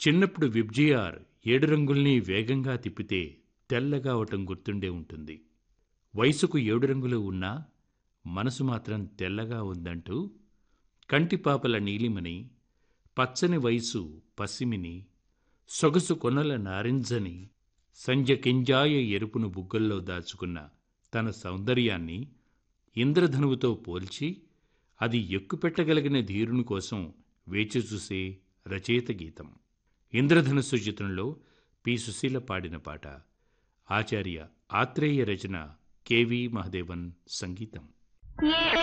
చిన్నప్పుడు విబ్జిఆర్ ఏడు రంగుల్ని వేగంగా తిప్పితే తెల్లగా అవటం గుర్తుండే ఉంటుంది వయసుకు ఏడు రంగులు ఉన్నా మనసు మాత్రం తెల్లగా ఉందంటూ కంటిపాపల నీలిమని పచ్చని వయసు పసిమిని సొగసు కొనల నారింజని సంజ కింజాయ ఎరుపును బుగ్గల్లో దాచుకున్న తన సౌందర్యాన్ని ఇంద్రధనువుతో పోల్చి అది ఎక్కుపెట్టగలిగిన ధీరుని కోసం వేచి చూసే రచయిత గీతం ఇంద్రధనుస్సు చిత్రంలో పి సుశీల పాడిన పాట ఆచార్య ఆత్రేయ రచన కెవి మహదేవన్ సంగీతం ఏ